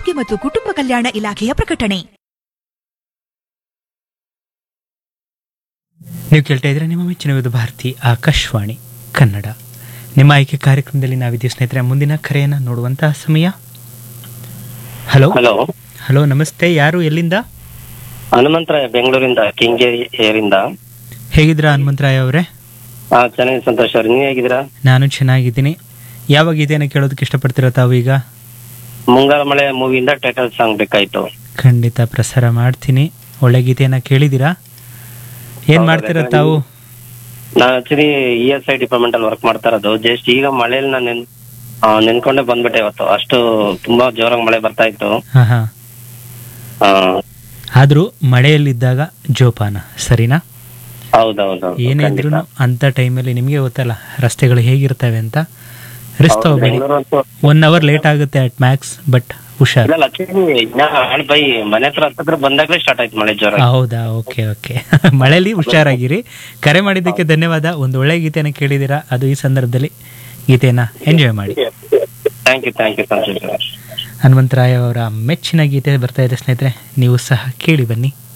ಆರೋಗ್ಯ ಮತ್ತು ಕುಟುಂಬ ಕಲ್ಯಾಣ ಇಲಾಖೆಯ ಪ್ರಕಟಣೆ ನೀವು ಕೇಳ್ತಾ ಇದ್ರೆ ನಿಮ್ಮ ಮೆಚ್ಚಿನ ವಿವಿಧ ಭಾರತಿ ಆಕಾಶವಾಣಿ ಕನ್ನಡ ನಿಮ್ಮ ಆಯ್ಕೆ ಕಾರ್ಯಕ್ರಮದಲ್ಲಿ ನಾವಿದ್ದೀವಿ ಸ್ನೇಹಿತರೆ ಮುಂದಿನ ಕರೆಯನ್ನು ನೋಡುವಂತಹ ಸಮಯ ಹಲೋ ಹಲೋ ಹಲೋ ನಮಸ್ತೆ ಯಾರು ಎಲ್ಲಿಂದ ಹನುಮಂತರಾಯ ಬೆಂಗಳೂರಿಂದ ಕೆಂಗೇರಿ ಏರಿಂದ ಹೇಗಿದ್ದೀರಾ ಹನುಮಂತರಾಯ ಅವರೇ ಹಾ ಚೆನ್ನಾಗಿ ಸಂತೋಷ್ ಅವ್ರಿ ನೀವ್ ಹೇಗಿದ್ದೀರಾ ನಾನು ಚೆನ್ನಾಗಿದ್ದೀನಿ ಯಾವ ಗೀತೆಯನ್ನು ಕೇಳೋದಕ್ಕೆ ಇಷ್ಟಪಡ್ತೀರಾ ತಾವು ಈಗ ಮುಂಗಾರು ಮಳೆ ಮೂವಿಯಿಂದ ಟೈಟಲ್ ಸಾಂಗ್ ಬೇಕಾಯ್ತು ಖಂಡಿತ ಪ್ರಸಾರ ಮಾಡ್ತೀನಿ ಒಳ್ಳೆ ಗೀತೆಯನ್ನು ಕೇಳಿದ್ದೀರಾ ಏನು ಹೌದಾ, ಮಾಡ್ತೀರಾ ಯಾಕಂದ್ರೆ ತಾವು ನಾನು actually E S I department ಅಲ್ಲಿ ವರ್ಕ್ ಮಾಡ್ತಾ ಇರೋದು ಜಸ್ಟ್ ಈಗ ಮಳೆಯಲ್ಲಿ ನಾನು ನೆನ್ ಆ, ನೆನ್ಕೊಂಡೇ ಬಂದ್ಬಿಟ್ಟೆ ಇವತ್ತು ಅಷ್ಟು ತುಂಬಾ ಜೋರಾಗಿ ಮಳೆ ಬರ್ತಾ ಇತ್ತು ಹಾಂ ಹಾಂ ಆ, ಆದರೂ ಮಳೆಯಲ್ಲಿದ್ದಾಗ ಜೋಪಾನ ಸರಿನಾ ಹೌದೌದು ಏನೇ ಇದ್ರೂ ಅಂಥ ಟೈಮಲ್ಲಿ ನಿಮಗೆ ಗೊತ್ತಲ್ಲ ರಸ್ತೆಗಳು ಹೇಗಿರ್ತವೆ ಅಂತ ರಿಸ್ಕ್ ತಗೋಬೇಡಿ ಒನ್ ಅವರ್ ಲೇಟ್ ಆಗುತ್ತೆ ಅಟ್ ಮ್ಯಾಕ್ಸ್ ಬಟ್ ಹುಷಾರ್ ಇಲ್ಲ ಆಕ್ಚುಲಿ ಬೈ ಮನೆ ಹತ್ರ ಹತ್ತಿರ ಬಂದಾಗಲೇ ಸ್ಟಾರ್ಟ್ ಆಯ್ತು ಮಳೆ ಜೋರಾಗಿ ಹೌದಾ ಓಕೆ ಓಕೆ ಮಳೆಯಲ್ಲಿ ಹುಷಾರಾಗಿರಿ ಕರೆ ಮಾಡಿದ್ದಕ್ಕೆ ಧನ್ಯವಾದ ಒಂದು ಒಳ್ಳೆ ಗೀತೆನ ಕೇಳಿದ್ದೀರಾ ಅದು ಈ ಸಂದರ್ಭದಲ್ಲಿ ಗೀತೆನ ಎಂಜಾಯ್ ಮಾಡಿ thank you thank you Santosh Hanumantharaya ಅವರ ಮೆಚ್ಚಿನ ಗೀತೆ ಬರ್ತಾ ಇದೆ ಸ್ನೇಹಿತರೆ ನೀವು ಸಹ ಕೇಳಿ ಬನ್ನಿ